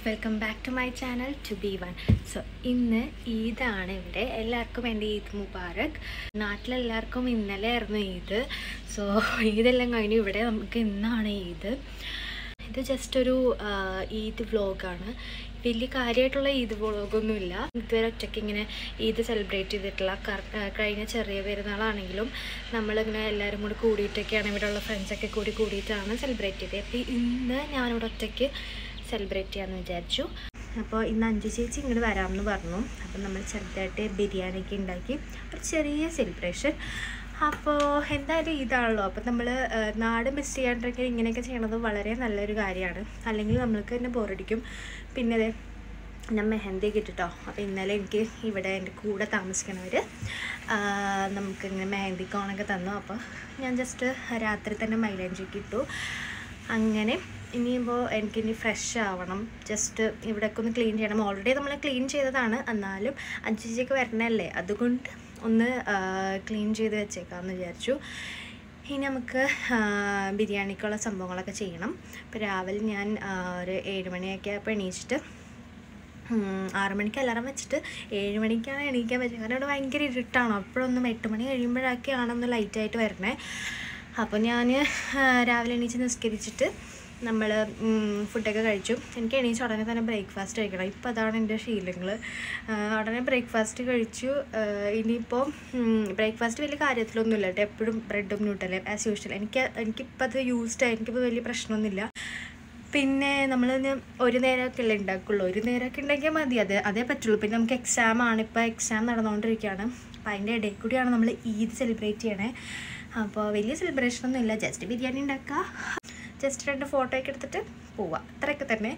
Welcome back to my channel to be one so ഇന്ന് ഈദാണ് ഇവിടെ എല്ലാവർക്കും എൻ്റെ ഈദ് മുബാറക് നാട്ടിലെല്ലാവർക്കും ഇന്നലെ ആയിരുന്നു ഈദ് സോ ഈദെല്ലാം കഴിഞ്ഞു ഇവിടെ നമുക്ക് ഇന്നാണ് ഈദ് ഇത് ജസ്റ്റ് ഒരു ആ, ഈദ് വ്ളോഗാണ് വലിയ കാര്യമായിട്ടുള്ള ഈദ് വ്ളോഗൊന്നുമില്ല ഇതുവരെ ഒറ്റയ്ക്ക് ഇങ്ങനെ ഈദ് സെലിബ്രേറ്റ് ചെയ്തിട്ടില്ല കർ- ആ, കഴിഞ്ഞ ചെറിയ പെരുന്നാളാണെങ്കിലും നമ്മളിങ്ങനെ എല്ലാവരും കൂടി കൂടിയിട്ടൊക്കെയാണ് ഇവിടെയുള്ള ഫ്രണ്ട്സൊക്കെ കൂടി കൂടിയിട്ടാണ് സെലിബ്രേറ്റ് ചെയ്തത് അപ്പോൾ ഇന്ന് ഞാനിവിടെ ഒറ്റയ്ക്ക് സെലിബ്രേറ്റ് ചെയ്യാമെന്ന് വിചാരിച്ചു അപ്പോൾ ഇന്ന് അഞ്ചു ചേച്ചി ഇങ്ങോട്ട് വരാമെന്ന് പറഞ്ഞു അപ്പം നമ്മൾ ചെറുതായിട്ട് ബിരിയാണിയൊക്കെ ഉണ്ടാക്കി ഒരു ചെറിയ സെലിബ്രേഷൻ അപ്പോൾ എന്തായാലും ഇതാണല്ലോ അപ്പം നമ്മൾ നാട് മിസ് ചെയ്യാണ്ടിരിക്കാൻ ഇങ്ങനെയൊക്കെ ചെയ്യണത് വളരെ നല്ലൊരു കാര്യമാണ് അല്ലെങ്കിൽ നമ്മൾക്ക് തന്നെ ബോറടിക്കും പിന്നെ അതെ ഞാൻ മെഹന്തി കിട്ടിട്ടോ അപ്പോൾ ഇന്നലെ എനിക്ക് ഇവിടെ എൻ്റെ കൂടെ താമസിക്കണവർ നമുക്കിങ്ങനെ മെഹന്തി കോണൊക്കെ തന്നു അപ്പോൾ ഞാൻ ജസ്റ്റ് രാത്രി തന്നെ മൈലാഞ്ചിക്ക് ഇട്ടു അങ്ങനെ ഇനിയിപ്പോൾ എനിക്കിനി ഫ്രഷ് ആവണം ജസ്റ്റ് ഇവിടെയൊക്കെ ഒന്ന് ക്ലീൻ ചെയ്യണം ഓൾറെഡി നമ്മൾ ക്ലീൻ ചെയ്തതാണ് എന്നാലും അഞ്ചിച്ചേക്ക് വരണല്ലേ അതുകൊണ്ട് ഒന്ന് ക്ലീൻ ചെയ്ത് വെച്ചേക്കാമെന്ന് വിചാരിച്ചു ഇനി നമുക്ക് ആ, ബിരിയാണിക്കുള്ള സംഭവങ്ങളൊക്കെ ചെയ്യണം ഇപ്പോൾ രാവിലെ ഞാൻ ആ, ഒരു ഏഴ് മണിയൊക്കെ ആയപ്പോൾ എണീച്ചിട്ട് ഉം, ആറ് മണിക്ക് അലാറം വെച്ചിട്ട് ഏഴ് മണിക്കാണ് എണീക്കാൻ പറ്റുക കാരണം ഇവിടെ ഭയങ്കര ഇരുട്ടാണ് അപ്പോഴൊന്നും എട്ട് മണി കഴിയുമ്പോഴൊക്കെയാണ് ഒന്ന് ലൈറ്റായിട്ട് വരണേ അപ്പോൾ ഞാൻ രാവിലെ എണീച്ച് നിസ്കരിച്ചിട്ട് നമ്മൾ ഫുഡൊക്കെ കഴിച്ചു എനിക്ക് എണീച്ച് ഉടനെ തന്നെ ബ്രേക്ക്ഫാസ്റ്റ് കഴിക്കണം ഇപ്പോൾ അതാണ് എൻ്റെ ശീലങ്ങൾ ഉടനെ ബ്രേക്ക്ഫാസ്റ്റ് കഴിച്ചു ആ, ഇനിയിപ്പോൾ ബ്രേക്ക്ഫാസ്റ്റ് വലിയ കാര്യത്തിലൊന്നുമില്ല കേട്ടോ എപ്പോഴും ബ്രെഡും ന്യൂട്ടലും ആസ് യൂഷ്വൽ എനിക്ക് എനിക്കിപ്പോൾ അത് യൂസ്ഡ് ആയി എനിക്കിപ്പോൾ വലിയ പ്രശ്നമൊന്നുമില്ല പിന്നെ നമ്മൾ ഒരു നേരമൊക്കെ അല്ലേ ഉണ്ടാക്കുള്ളൂ ഒരു നേരമൊക്കെ ഉണ്ടെങ്കിൽ മതി അത് അതേ പറ്റുള്ളൂ പിന്നെ നമുക്ക് എക്സാം ആണ് ഇപ്പോൾ എക്സാം നടന്നുകൊണ്ടിരിക്കുകയാണ് അപ്പോൾ അതിൻ്റെ ഇടയിൽ കൂടിയാണ് നമ്മൾ ഈദ് സെലിബ്രേറ്റ് ചെയ്യണേ അപ്പോൾ വലിയ സെലിബ്രേഷൻ ഒന്നും ഇല്ല ജസ്റ്റ് ബിരിയാണി ഉണ്ടാക്കുക ജസ്റ്റ് രണ്ട് ഫോട്ടോ ഒക്കെ എടുത്തിട്ട് പോവുക അത്രയൊക്കെ തന്നെ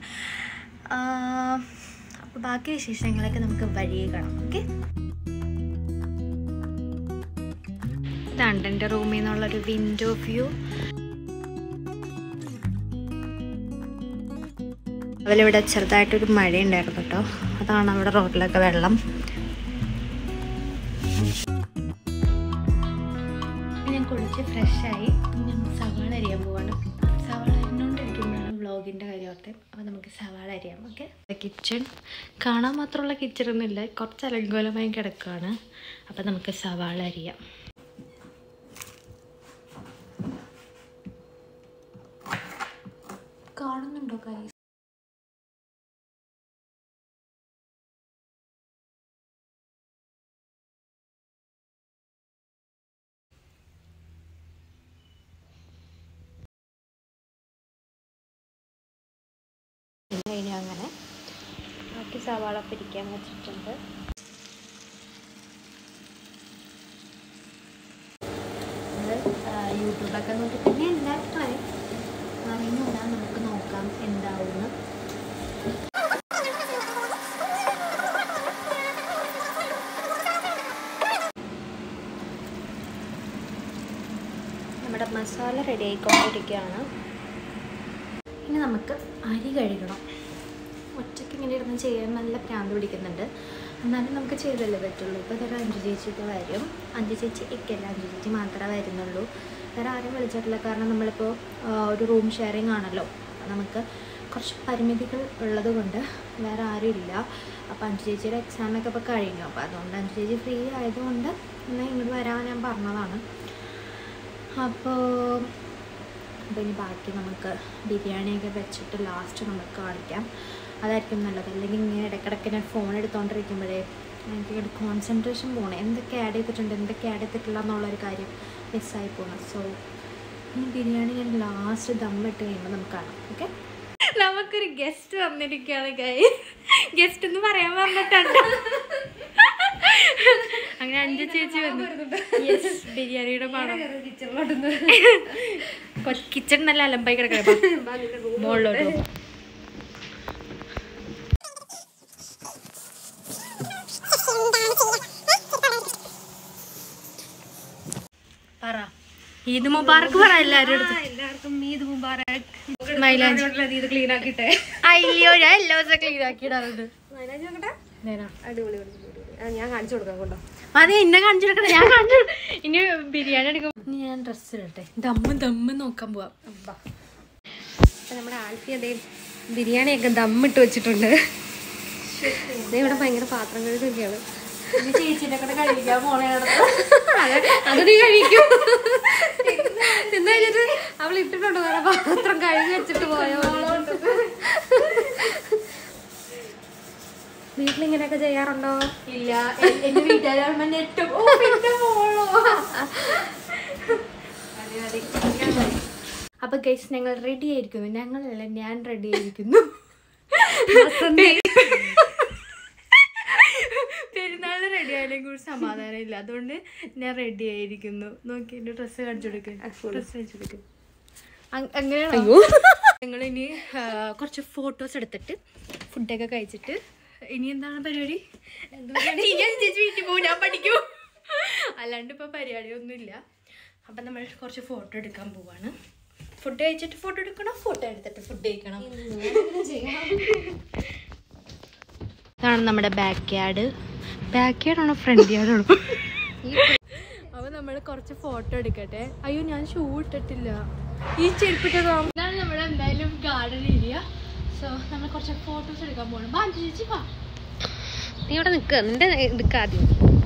അപ്പോൾ ബാക്കി വിശേഷങ്ങളൊക്കെ നമുക്ക് വഴിയേ കാണാം ഓക്കെ ഇതാണ് എൻ്റെ റൂമിൽ നിന്നുള്ളൊരു വിൻഡോ വ്യൂ അതിലിവിടെ ചെറുതായിട്ടൊരു മഴ ഉണ്ടായിരുന്നു കേട്ടോ അതാണ് അവിടെ റോഡിലൊക്കെ വെള്ളം ഞാൻ കുളിച്ച് ഫ്രഷായി ഞാൻ സവാള അരിയാൻ പോവാണ് സവാള അരിഞ്ഞുകൊണ്ടിരിക്കുമ്പോഴാണ് വ്ളോഗിൻ്റെ കാര്യം ഓർത്തെ അപ്പോൾ നമുക്ക് സവാള അരിയാം ഓക്കെ കിച്ചൺ കാണാൻ മാത്രമുള്ള കിച്ചണൊന്നുമില്ല കുറച്ച് അലങ്കോലമായി കിടക്കുകയാണ് അപ്പോൾ നമുക്ക് സവാള അരിയാം കാണുന്നുണ്ടോ കൈ പിന്നെ ഇനി അങ്ങനെ ബാക്കി സവാള പിരിക്കാൻ വെച്ചിട്ടുണ്ട് നമ്മള്, ആ, യൂട്യൂബൊക്കെ നോക്കി തന്നെ ഉണ്ടാക്കണേ അറിഞ്ഞൂടാ നമുക്ക് നോക്കാം എന്താവുമെന്ന് നമ്മുടെ മസാല റെഡി ആയിക്കൊണ്ടിരിക്കുകയാണ് ഇനി നമുക്ക് അരി കഴുകണം ഒറ്റയ്ക്ക് ഇങ്ങനെ ഇരുന്ന് ചെയ്യാൻ നല്ല പ്രാന്ത് പിടിക്കുന്നുണ്ട് എന്നാലും നമുക്ക് ചെയ്തല്ലേ പറ്റുള്ളൂ ഇപ്പോൾ ഇതൊരു അഞ്ചു ചേച്ചിയൊക്കെ വരും അഞ്ചു ചേച്ചി ഇക്കല്ല അഞ്ചു ചേച്ചി മാത്രമേ വരുന്നുള്ളൂ വേറെ ആരും വിളിച്ചിട്ടില്ല കാരണം നമ്മളിപ്പോൾ ആ, ഒരു റൂം ഷെയറിങ് ആണല്ലോ അപ്പോൾ നമുക്ക് കുറച്ച് പരിമിതികൾ ഉള്ളത് കൊണ്ട് വേറെ ആരും ഇല്ല അപ്പോൾ അഞ്ചു ചേച്ചിയുടെ എക്സാമൊക്കെ ഇപ്പോൾ കഴിഞ്ഞു അപ്പോൾ അതുകൊണ്ട് അഞ്ചു ചേച്ചി ഫ്രീ ആയതുകൊണ്ട് എന്നാൽ ഇങ്ങോട്ട് വരാൻ ഞാൻ പറഞ്ഞതാണ് അപ്പോൾ അപ്പോൾ ഇനി ബാക്കി നമുക്ക് ബിരിയാണിയൊക്കെ വെച്ചിട്ട് ലാസ്റ്റ് നമുക്ക് കാണിക്കാം അതായിരിക്കും നല്ലത് അല്ലെങ്കിൽ ഇങ്ങനെ ഇടയ്ക്കിടയ്ക്ക് ഞാൻ ഫോൺ എടുത്തുകൊണ്ടിരിക്കുമ്പോഴേ എനിക്ക് കോൺസെൻട്രേഷൻ പോകണം എന്തൊക്കെ ആഡ് ചെയ്തിട്ടുണ്ട് എന്തൊക്കെ ആഡ് ചെയ്തിട്ടില്ല എന്നുള്ളൊരു കാര്യം മിസ്സായി പോകണം സോ ഈ ബിരിയാണി ഞാൻ ലാസ്റ്റ് ദമ്മിട്ട് കഴിയുമ്പോൾ നമുക്ക് കാണാം ഓക്കെ നമുക്കൊരു ഗസ്റ്റ് വന്നിരിക്കുകയാണ് കൈ ഗസ്റ്റ് എന്ന് പറയാൻ പറഞ്ഞിട്ടുണ്ട് അങ്ങനെ അഞ്ചു ചേച്ചി വന്നു യെസ് ബിരിയാണിയുടെ പണം കിച്ചൺ നല്ല അലമ്പായി കിടക്കണേ മുകളിലോട്ട് പോ. പറ ഈദ് മുബാറക്ക് പറ എല്ലാരും അടുത്ത് എല്ലാവർക്കും ഈദ് മുബാറക് മൈലാഞ്ചി ഇത് ക്ലീൻ ആക്കിട്ടെ അയ്യോ ഞാൻ എല്ലാ ദിവസവും ക്ലീൻ ആക്കിയിടാറുണ്ട് മൈലാഞ്ചി നോക്കട്ടെ നേരാ അടിപൊളി അടിപൊളി, അടിപൊളി. ആ, ഞാൻ കാണിച്ചു കൊടുക്കാം കൊണ്ടോ അത് എന്നെ കാണിച്ചു കൊടുക്കണം ഞാൻ കാണിച്ചു ഇനി ബിരിയാണി എടുക്കും ഇനി ഞാൻ ഡ്രസ്സ് ഇടട്ടെ ദമ്മ് ദമ്മ് നോക്കാൻ പോവാം അപ്പൊ നമ്മുടെ ആൽഫി അതേ ബിരിയാണിയൊക്കെ ദമ്മിട്ട് വെച്ചിട്ടുണ്ട് ദേ ഇവിടെ ഭയങ്കര പാത്രം കഴുകൊക്കെയാണ് ചേച്ചിനെ കൂടെ കഴിക്കാൻ പോണേ അത് നീ കഴിക്കും തിന്നു കഴിഞ്ഞിട്ട് അവൾ ഇട്ടിട്ടുണ്ട് വേറെ പാത്രം കഴുകി വെച്ചിട്ട് പോയോ വീട്ടിലിങ്ങനെയൊക്കെ ചെയ്യാറുണ്ടോ ഇല്ല എ- എന്റെ വീട്ടുകാരാകുമ്പോ നെറ്റും ഓ പിന്നെ മോളോ അപ്പൊ ഗൈസ് ഞങ്ങൾ റെഡി ആയിരിക്കുന്നു ഞങ്ങളല്ല ഞാൻ റെഡി ആയിരിക്കുന്നു പെരുന്നാളിന് റെഡി ആയാലും കൂടി സമാധാനം ഇല്ല അതുകൊണ്ട് ഞാൻ റെഡി ആയിരിക്കുന്നു നോക്കി എന്റെ ഡ്രസ്സ് കാണിച്ചു കൊടുക്കും ഡ്രസ്സ് കാണിച്ചു കൊടുക്കും അങ്ങനെയാണോ ഞങ്ങളിനി ആ, കുറച്ച് ഫോട്ടോസ് എടുത്തിട്ട് ഫുഡൊക്കെ കഴിച്ചിട്ട് ഇനി എന്താണ് പരിപാടി ഇനി ഞാൻ ചേച്ചി വീട്ടിൽ പോകും ഞാൻ പഠിക്കും അല്ലാണ്ട് ഇപ്പൊ പരിപാടിയൊന്നുമില്ല അപ്പം നമ്മൾ കുറച്ച് ഫോട്ടോ എടുക്കാൻ പോവാണ് ഫുഡ് കഴിച്ചിട്ട് ഫോട്ടോ എടുക്കണം ഫോട്ടോ എടുത്തിട്ട് ഫുഡ് കഴിക്കണം ഇതാണ് നമ്മുടെ ബാക്ക് യാർഡ് ബാക്ക് യാർഡാണോ ഫ്രണ്ട് യാർഡാണോ അപ്പൊ നമ്മൾ കുറച്ച് ഫോട്ടോ എടുക്കട്ടെ അയ്യോ ഞാൻ ഷൂ ഇട്ടിട്ടില്ല ഈ ചെരുപ്പിട്ടതോ ഇതാണ് നമ്മുടെ എന്തായാലും ഗാർഡൻ ഏരിയ സോ നമ്മൾ കുറച്ച് ഫോട്ടോസ് എടുക്കാൻ പോകണം ബാ ചേച്ചി വാ നീ ഇവിടെ നിൽക്കുക നിന്റെ എടുക്ക ആദ്യം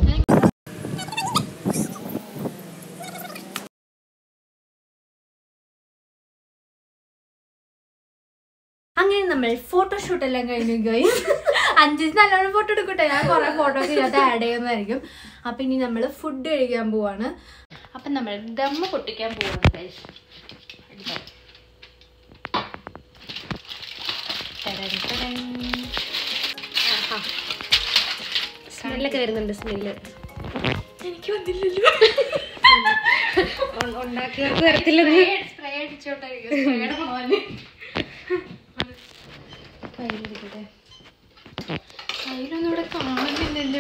അങ്ങനെ നമ്മൾ ഫോട്ടോഷൂട്ട് എല്ലാം കഴിഞ്ഞു പോയി അഞ്ച് നല്ലോണം ഫോട്ടോ എടുക്കട്ടെ ഞാൻ കുറെ ഫോട്ടോസ് ഇതിനകത്ത് ആഡ് ചെയ്യുന്നതായിരിക്കും അപ്പൊ ഇനി നമ്മൾ ഫുഡ് കഴിക്കാൻ പോവാണ് അപ്പൊ നമ്മൾ ദമ്മ് പൊട്ടിക്കാൻ പോവാണ് guys. ടടൻ ടടൻ. സ്മെല്ലൊക്കെ വരുന്നുണ്ട് സ്മെല്ല് എനിക്ക് വന്നില്ലല്ലോ ഉണ്ടാക്കിയവർക്ക് വരത്തില്ലെന്ന് സ്പ്രേ അടിച്ചോട്ടെ സ്പ്രേയുടെ മണമല്ലേ കയ്യിലിരിക്കട്ടെ കയ്യിലൊന്നും ഇവിടെ കാണുന്നില്ലല്ലോ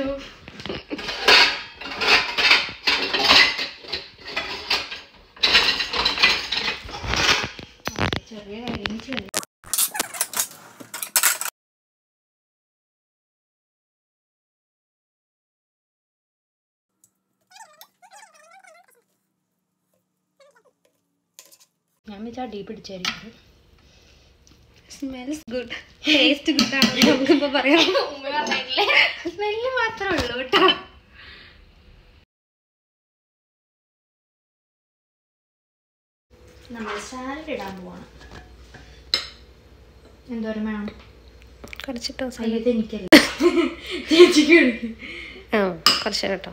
ചെറിയ കാര്യം ചെറിയ ഞാൻ വെച്ചാൽ അടി പിടിച്ചായിരിക്കും സ്മെൽസ് ഗുഡ് ടേസ്റ്റ് ഗുഡ് ആണ് നമുക്കിപ്പോ പറയാം സ്മെല്ല് മാത്രമേ ഉള്ളൂ കേട്ടോ നമ്മൾ സാലഡ് ഇടാൻ പോവാണ് എന്തോരം വേണം കുറച്ചിട്ടോ അയ്യോ ഇത് എനിക്കല്ല ചേച്ചിക്ക് കൊടുക്കും ആ കുറച്ച് കേട്ടോ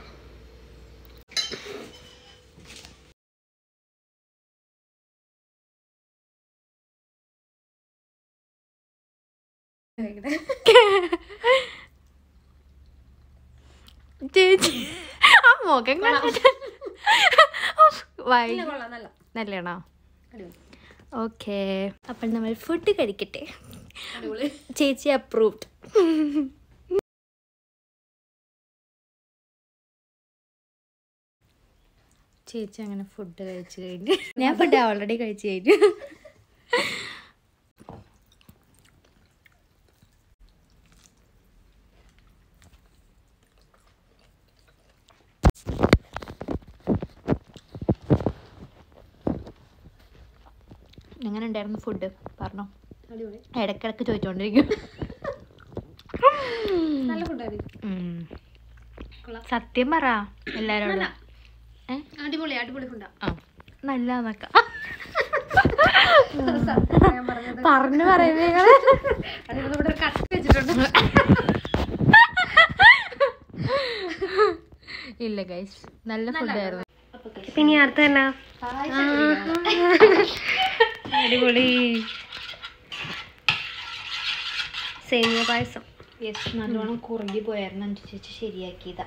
ചേച്ചി ആ മുഖം കണ്ടിട്ട് വൈ കൊള്ളാം നല്ല നല്ലതാണോ അടിപൊളി ഓക്കെ അപ്പോൾ നമ്മൾ ഫുഡ് കഴിക്കട്ടെ അടിപൊളി ചേച്ചി അപ്രൂവ്ഡ് ചേച്ചി അങ്ങനെ ഫുഡ് കഴിച്ചു കഴിഞ്ഞു ഞാൻ ഫുഡ് ഓൾറെഡി കഴിച്ചു കഴിഞ്ഞു എങ്ങനെ ഉണ്ടായിരുന്നു ഫുഡ് പറഞ്ഞോ അടിപൊളി ഇടയ്ക്കിടയ്ക്ക് ചോദിച്ചോണ്ടിരിക്കും നല്ല ഫുഡായിരുന്നു ഉം. കൊള്ളാം. സത്യം പറ എല്ലാരോടും ഏ അടിപൊളി അടിപൊളി ഫുഡാ ആ നല്ലതൊക്കെ ഞാൻ പറഞ്ഞത് പറഞ്ഞു പറയുന്നത് അതിന് ഇവിടെ ഒരു കട്ട് വെച്ചിട്ടുണ്ട് ഇല്ല ഗൈസ് നല്ല ഫുഡായിരുന്നു പിന്നെ അടുത്ത തന്നെ അടിപൊളി സേമിയ പായസം യെസ് നല്ലോണം കുറുകി പോയായിരുന്നു എൻ്റെ ചേച്ചി ശരിയാക്കിയതാ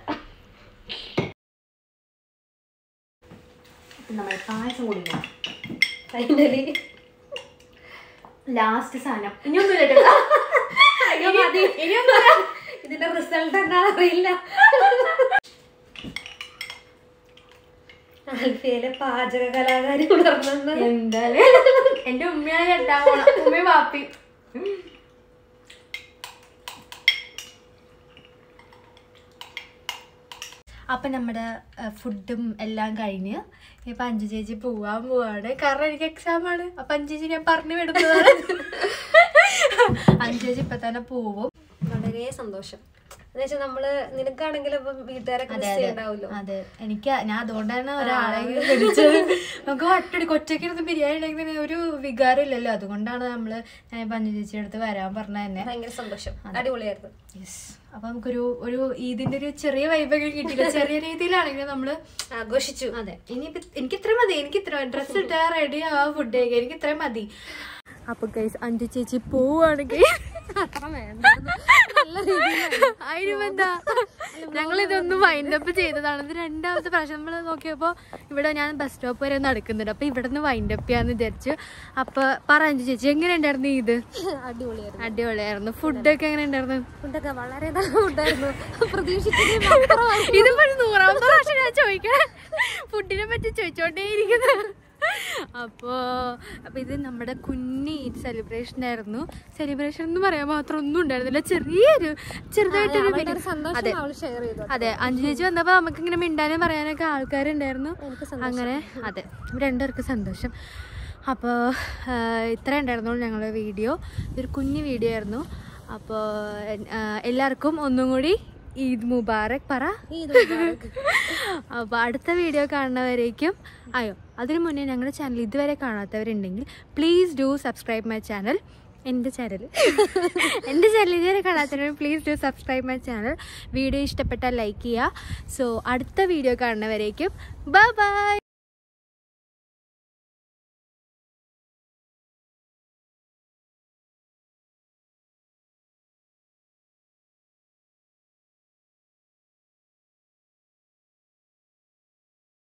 നമ്മൾ പായസം കുടിക്കണം ഫൈനലി ലാസ്റ്റ് സാധനം ഇനിയൊന്നുമില്ല ഇനിയൊന്നുമില്ല ഇതിന്റെ റിസൾട്ട് എന്താണെന്ന് അറിയില്ല ആൽഫിയയിലെ പാചക കലാകാരി ഉണർന്നെന്ന് എന്തായാലും എന്റെ ഉമ്മയാണ് എട്ടാ പോണം ഉമ്മയും വാപ്പി അപ്പം നമ്മുടെ ഫുഡും എല്ലാം കഴിഞ്ഞ് ഇപ്പം അഞ്ചു ചേച്ചി പോവാൻ പോവാണ് കാരണം എനിക്ക് എക്സാം ആണ് അപ്പം അഞ്ചു ചേച്ചി ഞാൻ പറഞ്ഞു വിടുന്നതാണ് അഞ്ചു ചേച്ചി ഇപ്പൊ തന്നെ പോവും വളരെ സന്തോഷം എന്നുവെച്ചാൽ നമ്മള് നിനക്കാണെങ്കിലും ഇപ്പം വീട്ടുകാരൊക്കെ അതെ മിസ് അതെ ചെയ്യണ്ടാവുമല്ലോ അതെ എനിക്ക് ഞാൻ അതുകൊണ്ടാണ് ഒരാളെ വിളിച്ചത് നമുക്ക് ഒറ്റടി കൊച്ചയ്ക്ക് ബിരിയാണി ഉണ്ടാക്കുന്ന ഒരു വികാരം ഇല്ലല്ലോ അതുകൊണ്ടാണ് നമ്മള് ഞാൻ പഞ്ചു ചേച്ചിയുടെ അടുത്ത് വരാൻ പറഞ്ഞ തന്നെ ഭയങ്കര സന്തോഷം അടിപൊളിയായിരുന്നു യെസ് അപ്പൊ നമുക്കൊരു ഒരു ഇതിന്റെ ഒരു ചെറിയ വൈബൊക്കെ കിട്ടിയില്ല ചെറിയ രീതിയിലാണെങ്കിലും നമ്മള് ആഘോഷിച്ചു അതെ ഇനി എനിക്ക് ഇത്ര മതി എനിക്ക് ഇത്ര ഡ്രസ് ഇട്ടാ റെഡി ആ ഫുഡ് കഴിക്കാൻ എനിക്ക് ഇത്ര മതി അപ്പൊ ഗൈസ് അഞ്ചു ചേച്ചി പോവാണെങ്കിൽ അതിനുമെന്താ ഞങ്ങൾ ഇതൊന്ന് വൈൻഡപ്പ് ചെയ്തതാണ് ഇത് രണ്ടാമത്തെ പ്രാവശ്യം നമ്മൾ നോക്കിയപ്പോൾ ഇവിടെ ഞാൻ ബസ് സ്റ്റോപ്പ് വരെ നടക്കുന്നുണ്ട് അപ്പൊ ഇവിടെ നിന്ന് വൈൻഡപ്പ് ചെയ്യാന്ന് വിചാരിച്ചു അപ്പൊ പറ അഞ്ചു ചേച്ചി എങ്ങനെ ഉണ്ടായിരുന്നു ഇത് അടിപൊളിയായിരുന്നു അടിപൊളിയായിരുന്നു ഫുഡൊക്കെ എങ്ങനെ ഉണ്ടായിരുന്നു ഫുഡൊക്കെ വളരെ നല്ല ഫുഡായിരുന്നു പ്രതീക്ഷിച്ചത് ഇതിപ്പോ ഒരു നൂറാമത്തെ പ്രാവശ്യം ഞാൻ ചോദിക്കണേ ഫുഡിനെ പറ്റി ചോദിച്ചോണ്ടേയിരിക്കുന്നു അപ്പോ അപ്പൊ ഇത് നമ്മുടെ കുഞ്ഞി സെലിബ്രേഷൻ ആയിരുന്നു സെലിബ്രേഷൻ എന്ന് പറയാൻ മാത്രം ഒന്നും ഉണ്ടായിരുന്നില്ല ചെറിയൊരു ചെറുതായിട്ടൊരു അവളുടെ ഒരു video. സന്തോഷം അതെ അവൾ ഷെയർ ചെയ്തു അതെ അഞ്ചു ചേച്ചി വന്നപ്പോ നമുക്ക് ഇങ്ങനെ മിണ്ടാനും പറയാനൊക്കെ ആൾക്കാരുണ്ടായിരുന്നു എനിക്ക് അങ്ങനെ അതെ രണ്ടുപേർക്ക് സന്തോഷം അപ്പോൾ ഇത്ര ഉണ്ടായിരുന്നുള്ളൂ ഞങ്ങളുടെ വീഡിയോ ഇതൊരു കുഞ്ഞു വീഡിയോ ആയിരുന്നു അപ്പോൾ എല്ലാവർക്കും ഒന്നും കൂടി ഈദ് മുബാറക് പറ അപ്പോൾ അടുത്ത വീഡിയോ കാണുന്നവരേക്കും അയ്യോ അതിനു മുന്നേ ഞങ്ങളുടെ ചാനൽ ഇതുവരെ കാണാത്തവരുണ്ടെങ്കിൽ please do subscribe my channel എൻ്റെ ചാനൽ എൻ്റെ ചാനൽ ഇതുവരെ കാണാത്തവർ please do subscribe my channel video ഇഷ്ടപ്പെട്ടാൽ ലൈക്ക് ചെയ്യുക സോ അടുത്ത വീഡിയോ കാണുന്നവരേക്കും ബൈ ബൈ